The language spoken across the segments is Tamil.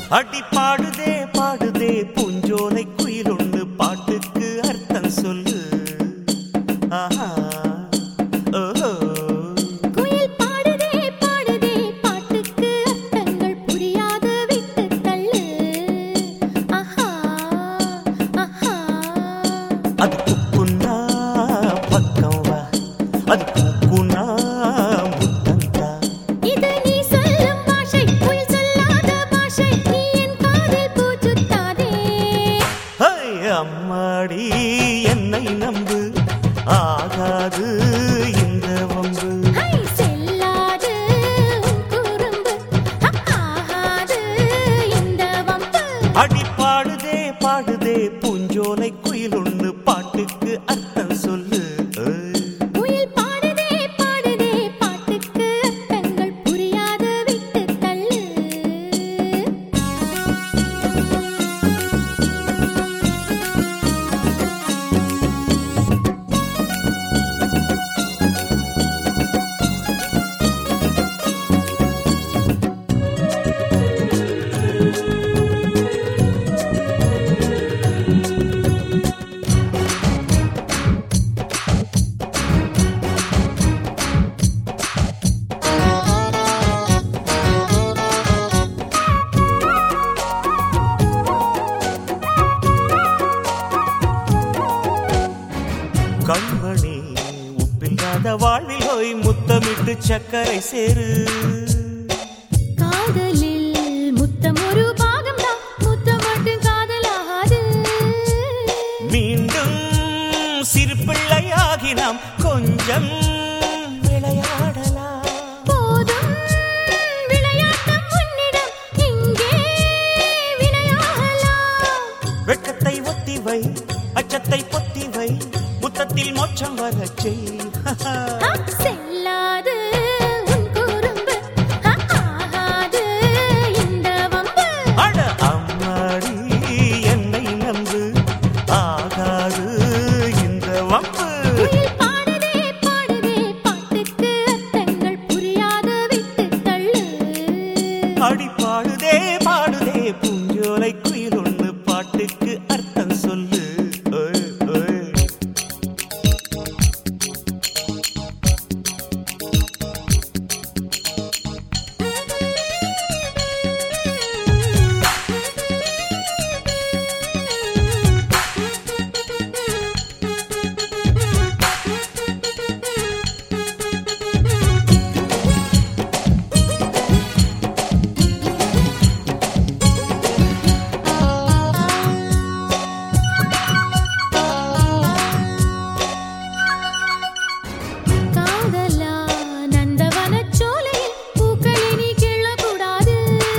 அடி பாடுதே பாடுதே பூஞ்சோலை குயில் ஒண்ணு பாட்டுக்கு அர்த்தம் சொல்லு ஆஹா ஓஹோ குயில் பாடுதே பாடுதே பாட்டுக்கு அர்த்தங்கள் புரியாது விட்டு தள்ளு ஆஹா ஆஹா அது குக்குன்னா பக்கம் வா அது குக்குன்னா முத்தந்தா இது நீ சொல்லும் பாஷை குயில் சொல்லாத பாஷை நீ என் காதில் பூச்சுத்தாதே ஹை, அம்மாடி என்னை நம்பு ஆகாது இந்த வம்பு ஹை செல்லாது உன் குறும்பு ஆகாது இந்த வம்பு அடி பாடுதே பாடுதே பூஞ்சோலை குயில் ஒண்ணு பாட்டுக்கு அர்த்தம் சொல்லு ஏய். குயில் பாடுதே பாடுதே பாட்டுக்கு அர்த்தங்கள் புரியாது விட்டு தள்ளு கண்மணி உப்பில்லாத வாழ்வில் போய் முத்தமிட்டு சக்கரை சேரு காதலில் முத்தம் ஒரு பாகம்தான் முத்தம் மட்டும் காதலாகாது மீண்டும் சிறு பிள்ளையாகி நாம் கொஞ்சம் விளையாடலாம் போதும் விளையாட்டம் உன்னிடம் இங்கே விளையாடலாம் வெட்கத்தை ஒத்தி வை அச்சத்தை பொத்தி வை முத்தத்தில் மோட்சம் வரச் செய் ஆ, செல்லாது உன் குறும்பு ஆ, ஆகாது இந்த வம்பு அட அம்மாடி என்னை நம்பு ஆகாது இந்த வம்பு குயில் பாடுதே பாடுதே பாட்டுக்கு அர்த்தங்கள் புரியாது விட்டு தள்ளு அடி பாடுதே பாடுதே பூஞ்சோலை குயில் ஒண்ணு பாட்டுக்கு அர்த்தம் சொல்லு ஓய், ஓய். காதலா நந்தவனச் சோலையில் பூக்களை நீ கிள்ளக்கூடாது.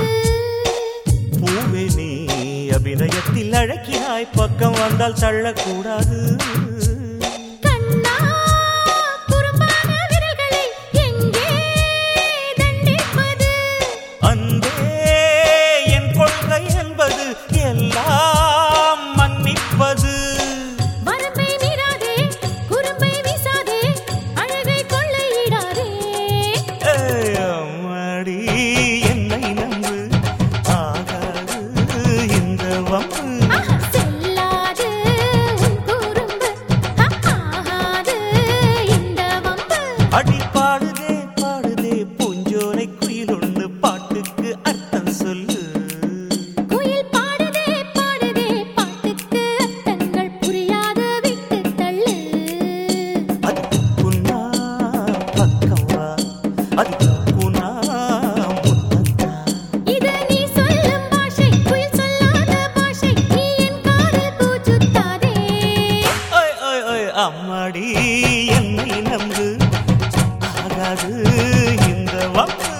பூவே நீ அபிநயத்தில் அழகினாய் பக்கம் வந்தால் தள்ளக்கூடாது கண்ணா, குறும்பான விரல்களை எங்கே தண்டிப்பது? அன்பே என் கொள்கை என்பது எல்லாம் மன்னிப்பது வரம்பை மீறாதே, குறும்பை வீசாதே, அழகை கொள்ளையிடாதே. ஏய், அம்மாடி என்னை நம்பு ஆகாது இந்த வம்பு ஆஹா, செல்லாது உன் குறும்பு, ஆகாது இந்த வம்பு. அடி பாடுதே பாடுதே பூஞ்சோலை குயில் ஒண்ணு பாட்டுக்கு அர்த்தம் சொல்லு குயில் பாடுதே பாடுதே பாட்டுக்கு அர்த்தங்கள் புரியாது விட்டு தள்ளு அது குன்னா பக்கம் வா அது குன்னா முத்தத்தா இது நீ சொல்லும் பாஷை குயில் சொல்லாத பாஷை நீ என் காதில் பூச்சுத்தாதே ஓய் ஓய் ஓய் அம்மாடி என்னை நம்பு ஆகாது இந்த வம்பு